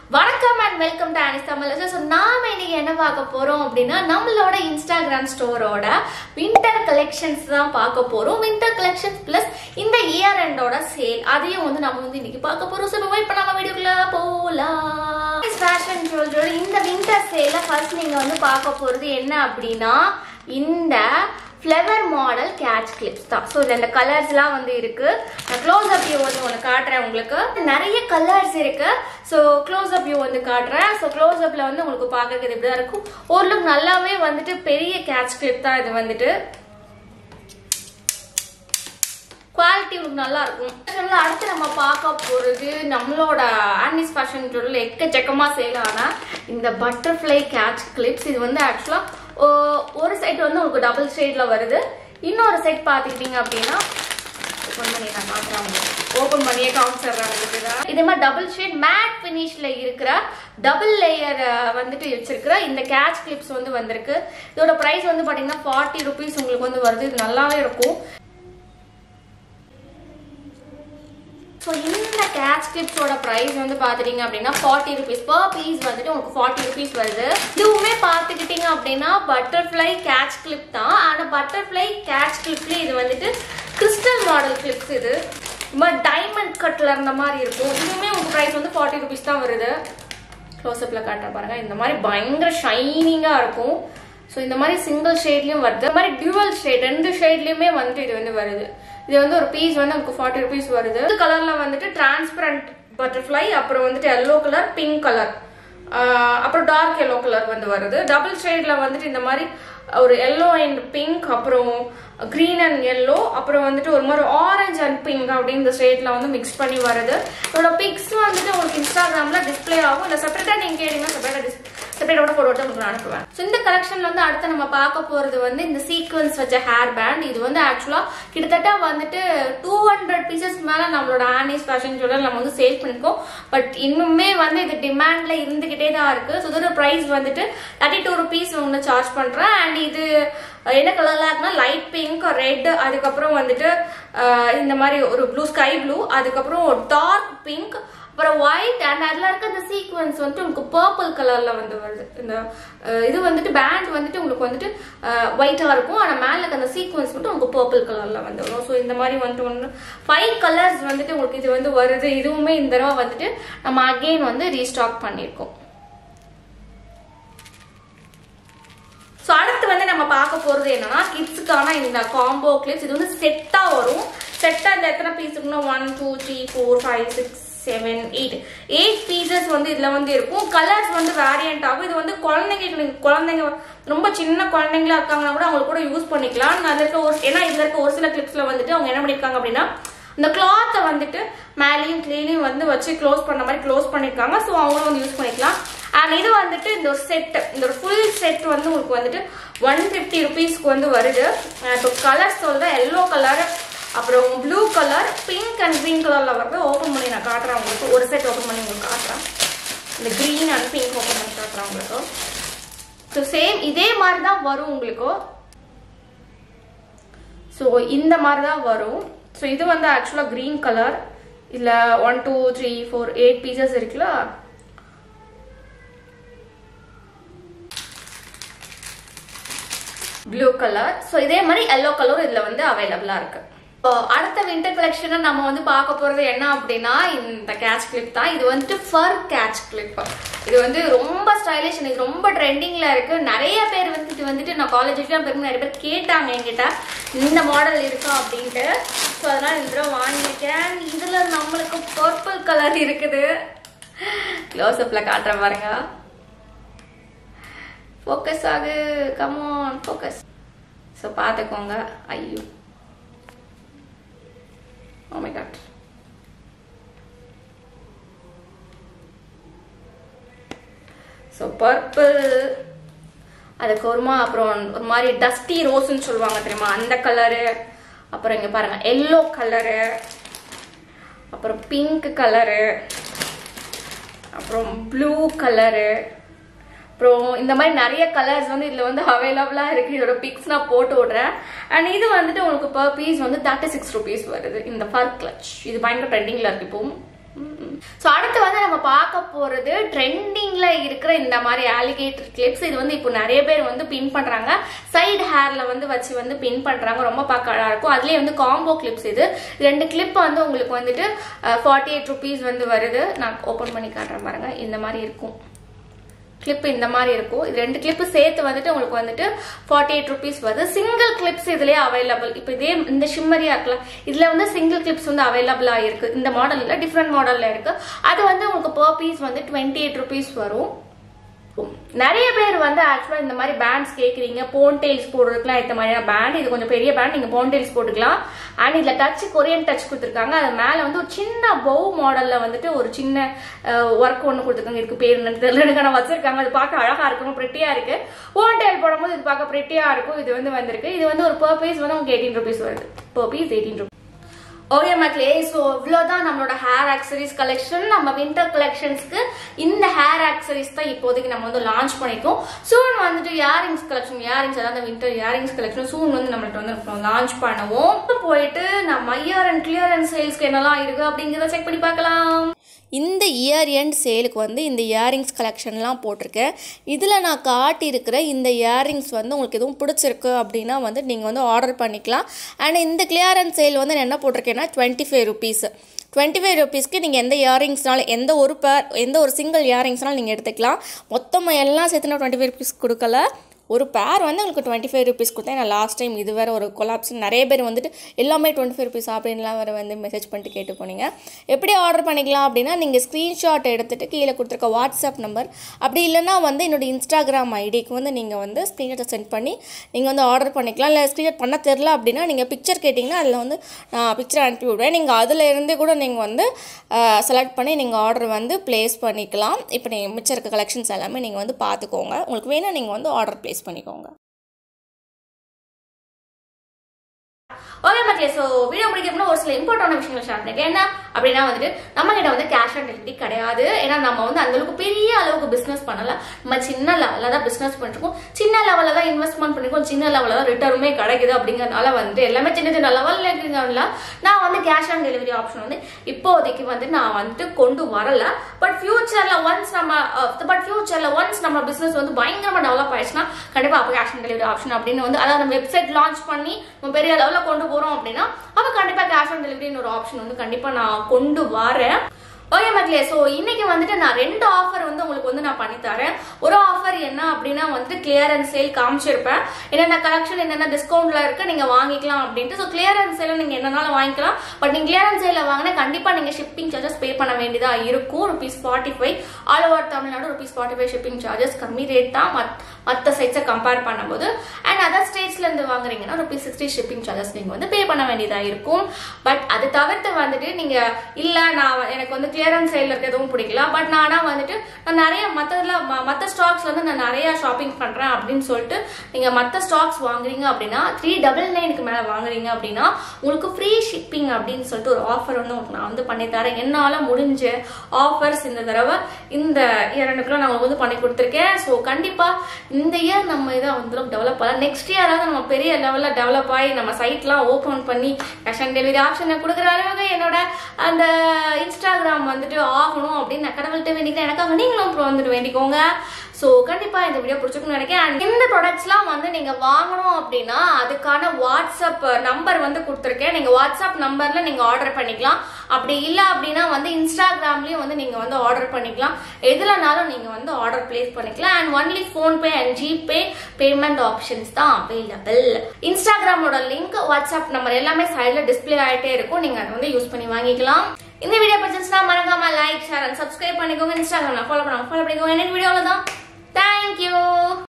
வணக்கம் and welcome to Anis Tamil so நாம இன்னைக்கு என்ன பார்க்க போறோம் அப்படின்னா நம்மளோட இன்ஸ்டாகிராம் ஸ்டோரோட வின்டர் கலெக்ஷன்ஸ் தான் பார்க்க போறோம் வின்டர் கலெக்ஷன்ஸ் பிளஸ் இந்த இயர் எண்டோட சேல் அதையும் வந்து நம்ம வந்து இன்னைக்கு பார்க்க போறோம் ஸோ இப்போ நம்ம வீடியோக்குள்ள போலாம் ஃபேஷன் ஜுவல்லரி இந்த வின்டர் சேல ஃபர்ஸ்ட் நீங்க வந்து பார்க்க போறது என்ன அப்படின்னா இந்த ஃப்ளவர் மாடல் கேட்ச் கிளிப்ஸ் தான் ஸோ இதில் இந்த கலர்ஸ்லாம் வந்து இருக்கு நான் க்ளோஸ் அப் வியூ வந்து ஒன்று காட்டுறேன் உங்களுக்கு நிறைய கலர்ஸ் இருக்கு ஸோ க்ளோஸ் அப் வியூ வந்து காட்டுறேன் ஸோ க்ளோஸ் அப்ல வந்து உங்களுக்கு பார்க்கறது இப்படி தான் இருக்கும் ஒரு லுக் நல்லாவே வந்துட்டு பெரிய கேட்ச் கிளிப் தான் இது வந்துட்டு குவாலிட்டி உங்களுக்கு நல்லா இருக்கும் ஃபேஷன்ல அடுத்து நம்ம பார்க்க போறது நம்மளோட ஆனிஸ் ஃபேஷன் ஜுவல்ல எக்கச்சக்கமா சேல் ஆன இந்த பட்டர்ஃப்ளை கேட்ச் கிளிப்ஸ் இது வந்து ஆக்சுவலா ஒரு சைடு வந்து உங்களுக்கு டபுள் ஷேட்ல வருது இன்னொரு சைட் பார்த்துக்கிட்டீங்க அப்படின்னா ஓப்பன் பண்ணி நான் காட்டுறேன் ஓப்பன் பண்ணியே காமிச்சிடுறேன் இதே மாதிரி டபுள் ஷேட் மேட் ஃபினிஷ்ல இருக்கிற டபுள் லேயர் வந்துட்டு வச்சிருக்கிற இந்த கேட்ச் கிளிப்ஸ் வந்து வந்திருக்கு இதோட பிரைஸ் வந்து பாத்தீங்கன்னா ஃபார்ட்டி ருபீஸ் உங்களுக்கு வந்து வருது இது நல்லாவே இருக்கும் ஸோ இந்த கேட்ச் கிளிப்ஸோட ப்ரைஸ் வந்து பார்த்துட்டீங்க அப்படின்னா ஃபார்ட்டி ருபீஸ் பர் பீஸ் வந்துட்டு உங்களுக்கு ஃபார்ட்டி ருபீஸ் வருது இதுவுமே பார்த்துக்கிட்டீங்க அப்படின்னா பட்டர்ஃப்ளை கேட்ச் கிளிப் தான் ஆனால் பட்டர்ஃப்ளை கேட்ச் கிளிப்ல இது வந்துட்டு கிறிஸ்டல் மாடல் கிளிப்ஸ் இது மாதிரி டைமண்ட் கட்டில் இருந்த மாதிரி இருக்கும் இதுவுமே உங்களுக்கு ப்ரைஸ் வந்து ஃபார்ட்டி ருபீஸ் தான் வருது க்ளோஸ்அப்பில் காட்ட பாருங்க இந்த மாதிரி பயங்கர ஷைனிங்காக இருக்கும் ஸோ இந்த மாதிரி சிங்கிள் ஷேட்லயும் வருது இந்த மாதிரி டியூவல் ஷேட் ரெண்டு ஷேட்லயுமே வந்துட்டு இது வந்து வருது இது வந்து ஒரு பீஸ் வந்து உங்களுக்கு ஃபார்ட்டி ருபீஸ் வருது இந்த கலர்ல வந்துட்டு டிரான்ஸ்பரண்ட் பட்டர்ஃப்ளை அப்புறம் வந்துட்டு எல்லோ கலர் பிங்க் கலர் அப்புறம் டார்க் எல்லோ கலர் வந்து வருது டபுள் ஷேட்ல வந்துட்டு இந்த மாதிரி ஒரு எல்லோ அண்ட் பிங்க் அப்புறம் கிரீன் அண்ட் எல்லோ அப்புறம் வந்துட்டு ஒரு மாதிரி ஆரஞ்சு அண்ட் பிங்க் அப்படின்னு இந்த ஷேட்ல வந்து மிக்ஸ் பண்ணி வருது இதோட பிக்ஸ் வந்துட்டு உங்களுக்கு இன்ஸ்டாகிராம்ல டிஸ்பிளே ஆகும் இல்லை செப்பரேட்டா நீங்க கேட்டீங்கன்னா செப்பரேட்டா செப்பரேட்டோட போட்டோ உங்களுக்கு நான் அனுப்புவேன் ஸோ இந்த கலெக்ஷன்ல வந்து அடுத்து நம்ம பார்க்க போறது வந்து இந்த சீக்வன்ஸ் வச்ச ஹேர் பேண்ட் இது வந்து ஆக்சுவலா கிட்டத்தட்ட வந்துட்டு டூ ஹண்ட்ரட் பீசஸ் மேல நம்மளோட ஆனிஸ் ஃபேஷன் ஜுவல்லர் நம்ம வந்து சேல் பண்ணிருக்கோம் பட் இன்னுமே வந்து இது டிமாண்ட்ல இருந்துகிட்டே தான் இருக்கு ஸோ இதோட ப்ரைஸ் வந்துட்டு தேர்ட்டி டூ ருபீஸ் ஒன்று சார்ஜ் பண்றேன் அண்ட் இது என்ன கலர்ல இருக்குன்னா லைட் பிங்க் ரெட் அதுக்கப்புறம் வந்துட்டு இந்த மாதிரி ஒரு ப்ளூ ஸ்கை ப்ளூ அதுக்கப்புறம் டார்க் பிங்க் அப்புறம் ஒயிட் அண்ட் அதில் இருக்க அந்த சீக்வன்ஸ் வந்துட்டு உங்களுக்கு பர்பிள் கலர்ல வந்து வருது இந்த இது வந்துட்டு பேண்ட் வந்துட்டு உங்களுக்கு வந்துட்டு ஒயிட்டாக இருக்கும் ஆனால் மேலே இருக்க அந்த சீக்வன்ஸ் மட்டும் உங்களுக்கு பர்பிள் கலர்ல வந்து வரும் ஸோ இந்த மாதிரி வந்துட்டு ஒன்று ஃபைவ் கலர்ஸ் வந்துட்டு உங்களுக்கு இது வந்து வருது இதுவுமே இந்த தடவை வந்துட்டு நம்ம அகெயின் வந்து ரீஸ்டாக் பண்ணியிருக்கோம் ஸோ அடுத்து வந்து நம்ம பார்க்க போகிறது என்னன்னா கிட்ஸுக்கான இந்த காம்போ கிளிப்ஸ் இது வந்து செட்டாக வரும் செட்டாக இந்த எத்தனை பீஸ் இருக்குன்னா one two three four five six seven eight eight pieces வந்து இதில் வந்து இருக்கும் கலர்ஸ் வந்து வேரியண்ட் ஆகும் இது வந்து குழந்தைங்களுக்கு குழந்தைங்க ரொம்ப சின்ன குழந்தைங்களா இருக்காங்கன்னா கூட அவங்களுக்கு கூட யூஸ் பண்ணிக்கலாம் அதில் இருக்க ஒரு ஏன்னா இதில் இருக்க ஒரு சில கிளிப்ஸில் வந்துட்டு அவங்க என்ன பண்ணியிருக்காங்க அப்படின்னா இந்த கிளாத்தை வந்துட்டு மேலேயும் கீழேயும் வந்து வச்சு க்ளோஸ் பண்ண மாதிரி க்ளோஸ் பண்ணியிருக்காங்க ஸோ அவங்களும் வந்து யூஸ் பண்ணிக்கலாம் அண்ட் இது வந்துட்டு இந்த ஒரு செட் இந்த ஒரு ஃபுல் செட் வந்து உங்களுக்கு வந்துட்டு ஒன் ஃபிஃப்டி ருபீஸ்க்கு வந்து வருது இப்போ கலர் சொல்கிறேன் எல்லோ கலர் அப்புறம் blue colour pink and green கலரில் வருது ஓப்பன் பண்ணி நான் காட்டுறேன் உங்களுக்கு ஒரு செட் ஓப்பன் பண்ணி உங்களுக்கு காட்டுறேன் இந்த க்ரீன் அண்ட் பிங்க் ஓப்பன் பண்ணி காட்டுறேன் உங்களுக்கு ஸோ சேம் இதே மாதிரி தான் வரும் உங்களுக்கு ஸோ இந்த மாதிரி தான் வரும் ஸோ இது வந்து ஆக்சுவலாக க்ரீன் கலர் இல்லை one two three four eight pieces இருக்குல்ல ப்ளூ கலர் ஸோ இதே மாதிரி எல்லோ கலரும் இதில் வந்து அவைலபிளாக இருக்கு அடுத்த வின்டர் கலெக்ஷனை நம்ம வந்து பார்க்க போறது என்ன அப்படின்னா இந்த கேட்ச் கிளிப் தான் இது வந்துட்டு ஃபர் கேட்ச் கிளிப் இது வந்து ரொம்ப ஸ்டைலிஷ் இது ரொம்ப ட்ரெண்டிங்ல இருக்கு நிறைய பேர் வந்துட்டு வந்துட்டு நான் காலேஜ்லாம் பெரும் நிறைய பேர் கேட்டாங்க என்கிட்ட இந்த மாடல் இருக்கா அப்படின்ட்டு ஸோ அதனால இந்த தடவை வாங்கியிருக்கேன் இதுல நம்மளுக்கு பர்பிள் கலர் இருக்குது க்ளோஸ் அப்ல காட்டுறேன் பாருங்க ஃபோக்கஸ் ஆகு கமான் ஃபோக்கஸ் ஸோ பார்த்துக்கோங்க ஐயோ Oh my god. So purple அதுக்கு ஒருமா அப்புறம் ஒரு மாதிரி டஸ்டி ரோஸ்ன்னு சொல்லுவாங்க தெரியுமா அந்த கலரு அப்புறம் இங்கே பாருங்க எல்லோ கலரு அப்புறம் பிங்க் கலரு அப்புறம் ப்ளூ கலரு அப்புறம் இந்த மாதிரி நிறைய கலர்ஸ் வந்து இதில் வந்து அவைலபிளாக இருக்குது இதோட பிக்ஸ் நான் போட்டு விடுறேன் அண்ட் இது வந்துட்டு உங்களுக்கு பர் பீஸ் வந்து தேர்ட்டி சிக்ஸ் ருபீஸ் வருது இந்த ஃபர் கிளச் இது பயங்கர ட்ரெண்டிங்கில் இருக்கு இப்போ ஸோ அடுத்து வந்து நம்ம பார்க்க போறது ட்ரெண்டிங்ல இருக்கிற இந்த மாதிரி ஆலிகேட்டர் கிளிப்ஸ் இது வந்து இப்போ நிறைய பேர் வந்து பின் பண்றாங்க சைடு ஹேர்ல வந்து வச்சு வந்து பின் பண்றாங்க ரொம்ப பார்க்க அழகா இருக்கும் அதுலயே வந்து காம்போ கிளிப்ஸ் இது ரெண்டு கிளிப் வந்து உங்களுக்கு வந்துட்டு ஃபார்ட்டி எயிட் ருபீஸ் வந்து வருது நான் ஓப்பன் பண்ணி காட்டுறேன் பாருங்க இந்த மாதிரி இருக்கும் கிளிப் இந்த மாதிரி இருக்கும் இது ரெண்டு கிளிப் சேர்த்து வந்துட்டு உங்களுக்கு வந்துட்டு ஃபார்ட்டி எயிட் ருபீஸ் வருது சிங்கிள் கிளிப்ஸ் இதுலயே அவைலபிள் இப்போ இதே இந்த ஷிம்மரியா இருக்குல்ல இதுல வந்து சிங்கிள் கிளிப்ஸ் வந்து அவைலபிளா இருக்கு இந்த மாடல்ல டிஃப்ரெண்ட் மாடல்ல இருக்கு அது வந்து உங்களுக்கு பர் பீஸ் வந்து டுவெண்ட்டி எயிட் ருபீஸ் வரும் நிறைய பேர் வந்து ஆக்சுவலா இந்த மாதிரி பேண்ட்ஸ் கேக்குறீங்க போன் டெயில்ஸ் போடுறதுக்குலாம் இந்த மாதிரியான பேண்ட் இது கொஞ்சம் பெரிய பேண்ட் நீங்க போன் டெயில்ஸ் போட்டுக்கலாம் அண்ட் இதுல டச் கொரியன் டச் கொடுத்துருக்காங்க அது மேல வந்து ஒரு சின்ன பவு மாடல்ல வந்துட்டு ஒரு சின்ன ஒர்க் ஒன்று கொடுத்துருக்காங்க இதுக்கு பேர் என்னன்னு தெரியல எனக்கு ஆனால் வச்சிருக்காங்க அது பார்க்க அழகா இருக்கும் பிரிட்டியா இருக்கு போன் டெயில் போடும்போது இது பார்க்க பிரிட்டியா இருக்கும் இது வந்து வந்திருக்கு இது வந்து ஒரு பர் பீஸ் வந்து உங்களுக்கு எயிட்டீன் ருபீஸ் வருது per piece eighteen rupees okay மக்களே ஸோ இவ்வளோதான் நம்மளோட ஹேர் ஆக்சரிஸ் கலெக்ஷன் நம்ம வின்டர் கலெக்ஷன்ஸ்க்கு இந்த ஹேர் ஆக்சரிஸ் தான் இப்போதைக்கு நம்ம வந்து லான்ச் பண்ணிருக்கோம் சூன் வந்துட்டு இயரிங்ஸ் கலெக்ஷன் இயரிங்ஸ் அதாவது வின்டர் இயரிங்ஸ் கலெக்ஷன் சூன் வந்து நம்மள்ட்ட வந்து லான்ச் பண்ணுவோம் இப்போ போயிட்டு நம்ம இயர் அண்ட் கிளியரன்ஸ் சேல்ஸ்க்கு என்னெல்லாம் இருக்கு அப்படிங்கிறத செக் பண்ணி பார்க்கலாம் இந்த இயர் எண்ட் சேலுக்கு வந்து இந்த இயரிங்ஸ் கலெக்ஷன்லாம் போட்டிருக்கேன் இதில் நான் காட்டியிருக்கிற இந்த இயரிங்ஸ் வந்து உங்களுக்கு எதுவும் பிடிச்சிருக்கு அப்படின்னா வந்து நீங்கள் வந்து ஆர்டர் பண்ணிக்கலாம் அண்ட் இந்த கிளியரன்ஸ் சேல் வந்து நான் என்ன போட்டிருக்கேன்னா twenty five rupees twenty five ருபீஸ்க்கு நீங்கள் எந்த இயரிங்ஸ்னாலும் எந்த ஒரு பேர் எந்த ஒரு சிங்கிள் இயரிங்ஸ்னாலும் நீங்கள் எடுத்துக்கலாம் மொத்தமாக எல்லாம் சேர்த்து நான் டுவெண்ட்டி ஃபைவ் ருபீஸ் கொடுக்கல ஒரு பேர் வந்து உங்களுக்கு டுவெண்ட்டி ஃபைவ் ருபீஸ் கொடுத்தேன் நான் லாஸ்ட் டைம் இது வேறு ஒரு கொலாப்ஸ் நிறைய பேர் வந்துட்டு எல்லாமே டுவெண்ட்டி ஃபைவ் ருபீஸ் அப்படின்லாம் வேறு வந்து மெசேஜ் பண்ணிட்டு கேட்டு போனீங்க எப்படி ஆர்டர் பண்ணிக்கலாம் அப்படின்னா நீங்கள் ஸ்க்ரீன்ஷாட் எடுத்துகிட்டு கீழே கொடுத்துருக்க வாட்ஸ்அப் நம்பர் அப்படி இல்லைன்னா வந்து என்னோட இன்ஸ்டாகிராம் ஐடிக்கு வந்து நீங்கள் வந்து ஸ்க்ரீன்ஷாட்டை சென்ட் பண்ணி நீங்கள் வந்து ஆர்டர் பண்ணிக்கலாம் இல்லை ஸ்க்ரீன்ஷாட் பண்ண தெரில அப்படின்னா நீங்கள் பிக்சர் கேட்டிங்கன்னா அதில் வந்து நான் பிக்சர் அனுப்பி விடுவேன் நீங்கள் அதில் இருந்து கூட நீங்கள் வந்து செலக்ட் பண்ணி நீங்கள் ஆர்டர் வந்து ப்ளேஸ் பண்ணிக்கலாம் இப்போ நீங்கள் மிச்சம் இருக்க கலெக்ஷன்ஸ் எல்லாமே நீங்கள் வந்து பார்த்துக்கோங்க உங்களுக்கு வேணும் நீங்கள் வந்து ஆர்டர் ப்ளேஸ் பண்ணிக்கோங்க ஓகே மக்களே ஸோ வீடியோ முடிக்கிறப்போ ஒரு சில இம்பார்ட்டான விஷயங்கள் ஷேர் பண்ணிருக்கேன் என்ன அப்படின்னா வந்துட்டு நம்ம கிட்ட வந்து கேஷ் ஆன் டெலிவரி கிடையாது ஏன்னா நம்ம வந்து அந்த அளவுக்கு பெரிய அளவுக்கு பிசினஸ் பண்ணல நம்ம சின்ன லெவலில் தான் பிசினஸ் பண்ணிருக்கோம் சின்ன லெவலில் தான் இன்வெஸ்ட்மெண்ட் பண்ணிருக்கோம் சின்ன லெவலில் தான் ரிட்டர்னுமே கிடைக்குது அப்படிங்கறதுனால வந்து எல்லாமே சின்ன சின்ன லெவலில் இருக்கிறதுனால நான் வந்து கேஷ் ஆன் டெலிவரி ஆப்ஷன் வந்து இப்போதைக்கு வந்து நான் வந்துட்டு கொண்டு வரல பட் ஃபியூச்சர்ல ஒன்ஸ் நம்ம பட் ஃபியூச்சர்ல ஒன்ஸ் நம்ம பிசினஸ் வந்து பயங்கரமா டெவலப் ஆயிடுச்சுன்னா கண்டிப்பா அப்போ கேஷ் ஆன் டெலிவரி ஆப்ஷன் அப்படின்னு வந்து அதாவது நம்ம வெப்சைட் லான்ச் பண்ணி நம்ம பெரிய லெவலில் கொண்டு போறோம் அப்படின்னா அப்ப கண்டிப்பா கேஷ் ஆன் டெலிவரின்னு ஒரு ஆப்ஷன் வந்து கண்டிப்பா நான் கொண்டு வரேன் ஓகே மக்களே ஸோ இன்னைக்கு வந்துட்டு நான் ரெண்டு ஆஃபர் வந்து உங்களுக்கு வந்து நான் பண்ணி தரேன் ஒரு ஆஃபர் என்ன அப்படின்னா வந்துட்டு கிளியரன்ஸ் சேல் காமிச்சிருப்பேன் என்னென்ன கலெக்ஷன் என்னென்ன டிஸ்கவுண்ட்ல இருக்கு நீங்க வாங்கிக்கலாம் அப்படின்ட்டு ஸோ கிளியரன்ஸ் சேல நீங்க என்னனாலும் வாங்கிக்கலாம் பட் நீங்க கிளியரன்ஸ் சேல வாங்கினா கண்டிப்பா நீங்க ஷிப்பிங் சார்ஜஸ் பே பண்ண வேண்டியதா இருக்கும் rupees forty five all over Tamil Nadu rupees forty five shipping charges கம்மி ரேட் தான் மற்ற சைட்ஸை கம்பேர் பண்ணும்போது அண்ட் அதர் ஸ்டேட்ஸ்ல இருந்து வாங்குறீங்கன்னா ருபீஸ் சிக்ஸ்டி ஷிப்பிங் சார்ஜஸ் நீங்க வந்து பே பண்ண வேண்டியதா இருக்கும் பட் அது தவிர்த்து வந்துட்டு நீங்க இல்ல நான் எனக்கு வந்து கிளியரன்ஸ் சேல் இருக்க எதுவும் பிடிக்கல பட் நானா வந்துட்டு நான் நிறைய மற்றதுல மற்ற ஸ்டாக்ஸ் வந்து நான் நிறைய ஷாப்பிங் பண்றேன் அப்படின்னு சொல்லிட்டு நீங்க மற்ற ஸ்டாக்ஸ் வாங்குறீங்க அப்படின்னா த்ரீ டபுள் நைனுக்கு மேல வாங்குறீங்க அப்படின்னா உங்களுக்கு ஃப்ரீ ஷிப்பிங் அப்படின்னு சொல்லிட்டு ஒரு ஆஃபர் வந்து உங்களுக்கு நான் வந்து பண்ணி தரேன் என்னால முடிஞ்ச ஆஃபர்ஸ் இந்த தடவை இந்த இரண்டுக்குள்ள நான் உங்களுக்கு வந்து பண்ணி கொடுத்துருக்கேன் ஸோ கண்டிப்பா இந்த இயர் நம்ம இதை வந்து டெவலப் பண்ணலாம் நெக்ஸ்ட் இயராவது நம்ம பெரிய லெவல்ல டெவலப் ஆகி நம்ம சைட்லாம் ஓப்பன் பண்ணி கேஷ் ஆன் டெலிவரி ஆப்ஷனை கொடுக்குற அளவுக்கு என்னோட அந்த இன்ஸ்டாகிராம் வந்துட்டு ஆகணும் அப்படின்னு நான் கடவுள்கிட்ட வேண்டிக்கிறேன் எனக்காக நீங்களும் அப்புறம் வந்துட்டு வேண்டிக்கோங்க ஸோ கண்டிப்பா இந்த வீடியோ பிடிச்சிருக்குன்னு நினைக்கிறேன் And இந்த ப்ராடக்ட்ஸ்லாம் வந்து நீங்க வாங்கணும் அப்படின்னா அதுக்கான வாட்ஸ்அப் நம்பர் வந்து கொடுத்துருக்கேன் நீங்க வாட்ஸ்அப் நம்பர்ல நீங்க ஆர்டர் பண்ணிக்கலாம் அப்படி இல்லை அப்படின்னா வந்து இன்ஸ்டாகிராம்லயும் வந்து நீங்க வந்து ஆர்டர் பண்ணிக்கலாம் எதுலனாலும் நீங்க வந்து ஆர்டர் பிளேஸ் பண்ணிக்கலாம் and only PhonePe and GPay payment options தான் அவைலபிள் இன்ஸ்டாகிராமோட லிங்க் வாட்ஸ்அப் நம்பர் எல்லாமே சைட்ல டிஸ்பிளே ஆகிட்டே இருக்கும் நீங்க அதை வந்து யூஸ் பண்ணி வாங்கிக்கலாம் இந்த வீடியோ பிடிச்சிருந்துச்சுன்னா மறக்காம லைக் ஷேர் அண்ட் சப்ஸ்கிரைப் பண்ணிக்கோங்க இன்ஸ்டாகிராம்ல ஃபாலோ பண்ணுவாங்க ஃபாலோ பண்ணிக்கோங்க என்ன வீடியோவில் தான் தேங்க்யூ